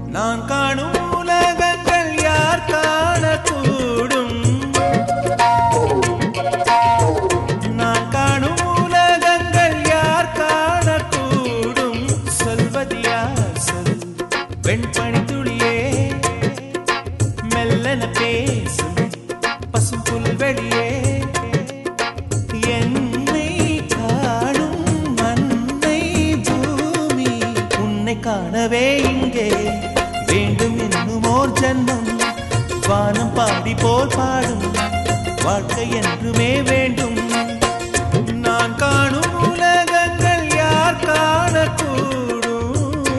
நான் காணும் உலகங்கள் யார் காணக்கூடும் நான் காணும் உலகங்கள் யார் காணக்கூடும் சொல்வது யார் சொல் வெண்பனி துளியே மெல்லன பேசும் பசும் புல்வெளியே என்னை காணும் அன்னை பூமி உன்னை காணவே இங்கே வேண்டும் என்னும் ஓர் ஜன்மம் வானம் பாடி போல் பாடும் வாழ்க்கை என்றுமே வேண்டும் நான் காணும் உலகங்கள் யார் காணக்கூடும்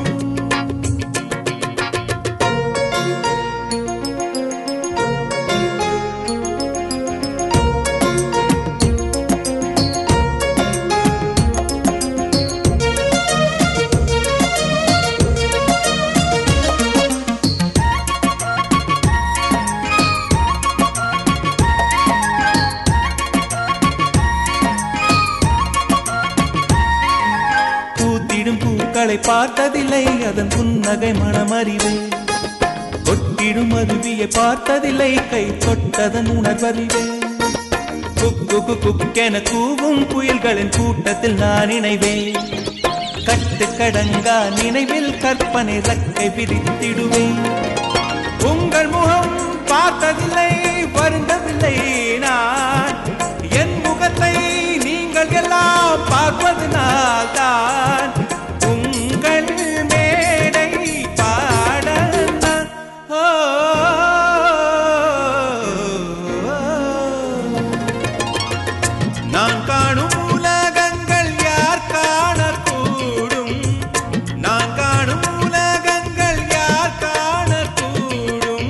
பூத்திடும் பூக்களை பார்த்ததில்லை அதன் புன்னகை மனமறிவு கொட்டிடும் அருவியை பார்த்ததில்லை கை தொட்டதன் உணர்வறிவு குக்கு குக்கு குக்கென கூவும் புயல்களின் கூட்டத்தில் நான் இணைவேன் கட்டு கடங்கா நினைவில் கற்பனை ரக்கை விரித்திடுவேன் உங்கள் முகம் பார்த்ததில்லை வருந்ததில்லை நான் என் முகத்தை நீங்கள் எல்லாம் பார்ப்பதனால் தான் உங்கள் மேடை பாட நான் ஓ, நான் காணும் உலகங்கள் யார் காணக்கூடும் நான் காணும் உலகங்கள் யார் காணக்கூடும்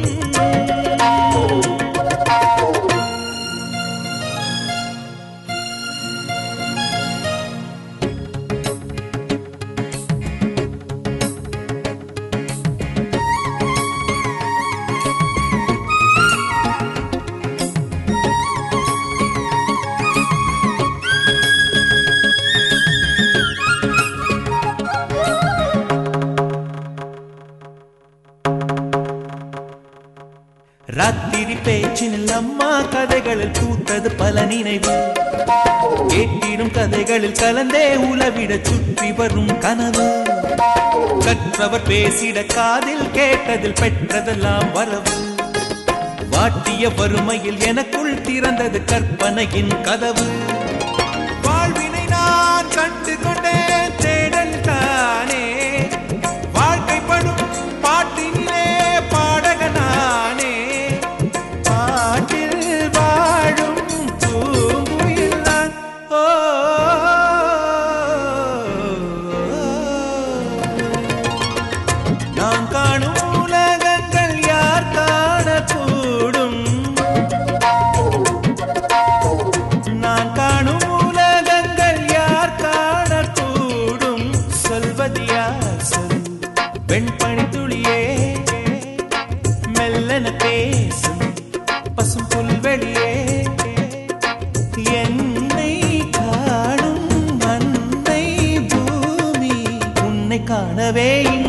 ராத்திரி பேச்சினில் அம்மா கதைகளில் பூத்தது பல நினைவு கேட்டிடும் கதைகளில் கலந்தே உலவிட சுற்றி வரும் கனவு கற்றவர் பேசிட காதில் கேட்டதில் பெற்றதெல்லாம் வரவு வாட்டிய வறுமையில் எனக்குள் திறந்தது கற்பனையின் கதவு வாழ்வினை நான் கண்டு கொண்டேன் தேடல் தானே வாழ்க்கைப்படும் பாட்டினிலே பாடகனானே பாட்டில் வாழும் பூங்குயில் நான் ஓ நான் காணும் உலகங்கள் யார் காணக்கூடும் நான் காணும் உலகங்கள் யார் காணக்கூடும் சொல்வது யார் சொல் வெண்பனி துளியே மெல்லன பேசும் பசும் புல்வெளியே என்னை காணும் அன்னை பூமி உன்னை காணவே